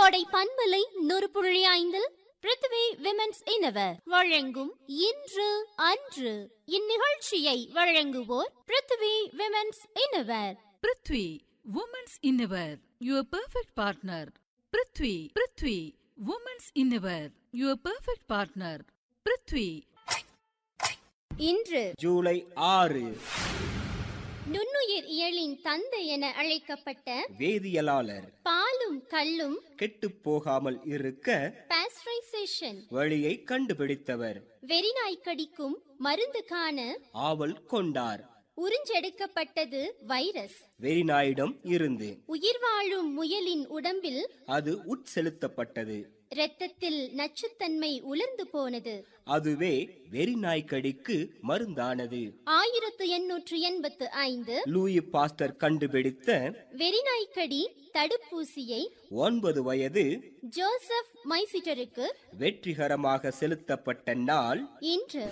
கோடை பண்பலை நூறு புள்ளி ஐந்தில் பிருத்திவி விமென்ஸ் இனவர் வழங்கும் இன்று அன்று இந்நிகழ்ச்சியை வழங்குவோர் Prithvi women's innerwear Prithvi women's innerwear your perfect partner Prithvi Prithvi women's innerwear your perfect partner Prithvi இன்று ஜூலை ஆறு நுண்ணுயிர் இயலின் தந்தை என அழைக்கப்பட்ட வேதியியலாளர் பாலும் கல்லும் கெட்டுப் போகாமல் இருக்க பாஸ்டரைசேஷன் வழியை கண்டுபிடித்தவர் வெறிநாய் கடிக்கும் மருந்து காண ஆவல் கொண்டார் உறிஞ்செடுக்கப்பட்டது வைரஸ் வெறிநாயிடம் இருந்து உயிர் வாழும் முயலின் உடம்பில் அது உட்செலுத்தப்பட்டது இரத்தத்தில் நச்சுத்தன்மை உலர்ந்து போனது அதுவே வெறிநாய்க்கடிக்கு மருந்தானது ஆயிரத்து எண்ணூற்று எண்பத்து ஐந்து லூயி பாஸ்டர் கண்டுபிடித்த வெறிநாய்க்கடி தடுப்பூசியை ஒன்பது வயது ஜோசப் மைசிட்டருக்கு வெற்றிகரமாக செலுத்தப்பட்ட நாள் இன்று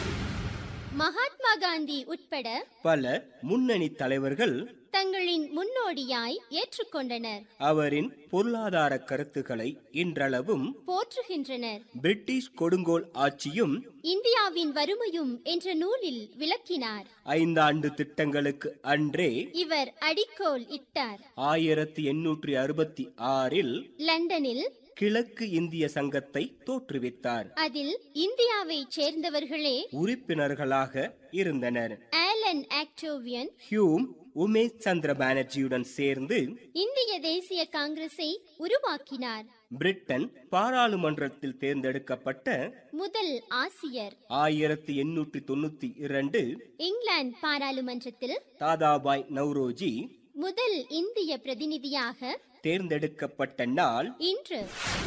மகாத்மா காந்தி உட்பட பல முன்னணி தலைவர்கள் தங்களின் முன்னோடியாய் ஏற்றுக்கொண்டனர் அவரின் பொருளாதார கருத்துக்களை இன்றளவும் போற்றுகின்றனர் பிரிட்டிஷ் கொடுங்கோல் ஆட்சியும் இந்தியாவின் வறுமையும் என்ற நூலில் விளக்கினார் ஐந்தாண்டு திட்டங்களுக்கு அன்றே இவர் அடிக்கோல் இட்டார் ஆயிரத்தி எண்ணூற்றி அறுபத்தி ஆறில் லண்டனில் கிழக்கு இந்திய சங்கத்தை தோற்றுவித்தார் அதில் இந்தியாவைச் சேர்ந்தவர்களே உறுப்பினர்களாக இருந்தனர் Allan Octavian Hume Umesh Chandra பானர்ஜியுடன் சேர்ந்து இந்திய தேசிய காங்கிரஸை உருவாக்கினார் பிரிட்டன் பாராளுமன்றத்தில் தேர்ந்தெடுக்கப்பட்ட முதல் ஆசியர் ஆயிரத்தி எண்ணூற்றி தொண்ணூத்தி இரண்டு இங்கிலாந்து பாராளுமன்றத்தில் தாதாபாய் நவ்ரோஜி முதல் இந்திய பிரதிநிதியாக தேர்ந்தெடுக்கப்பட்ட நாள் இன்று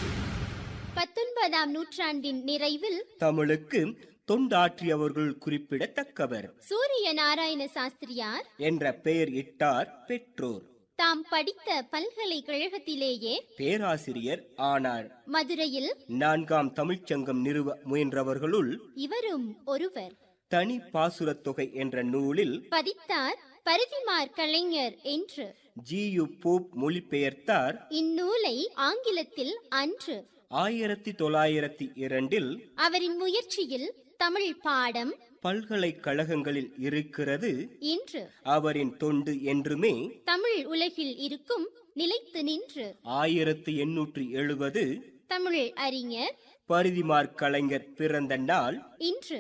பத்தொன்பதாம் நூற்றாண்டின் நிறைவில் தமிழுக்கு தொண்டாற்றியவர்கள் குறிப்பிடத்தக்கவர் சூரிய நாராயண சாஸ்திரியார் என்ற பெயர் இட்டார் பெற்றோர் தாம் படித்த பல்கலைக்கழகத்திலேயே பேராசிரியர் ஆனார் மதுரையில் நான்காம் தமிழ்ச்சங்கம் நிறுவ முயன்றவர்களுள் இவரும் ஒருவர் தனி பாசுரத் தொகை என்ற நூலில் பதித்தார் பருதிமார் கலைஞர் என்று ஜி யு போப் மொழிபெயர்த்தார் இந்நூலை ஆங்கிலத்தில் அன்று ஆயிரத்தி தொள்ளாயிரத்தி இரண்டில் அவரின் முயற்சியில் தமிழ் பாடம் பல்கலைக்கழகங்களில் இருக்கிறது இன்று அவரின் தொண்டு என்றுமே தமிழ் உலகில் இருக்கும் நிலைத்து நின்று ஆயிரத்தி எண்ணூற்றி எழுபது தமிழ் அறிஞர் பரிதிமார் கலைஞர் பிறந்த நாள் இன்று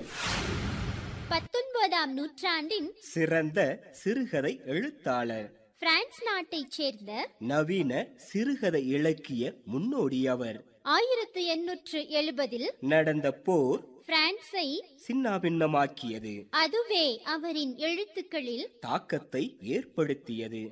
பத்தொன்பதாம் நூற்றாண்டின் சிறந்த சிறுகதை எழுத்தாளர் பிரான்ஸ் நாட்டைச் சேர்ந்த நவீன சிறுகதை இலக்கிய முன்னோடி அவர் ஆயிரத்து எண்ணூற்று எழுபதில் நடந்த போர் பிரான்ஸை சின்னாபின்னமாக்கியது அதுவே அவரின் எழுத்துக்களில் தாக்கத்தை ஏற்படுத்தியது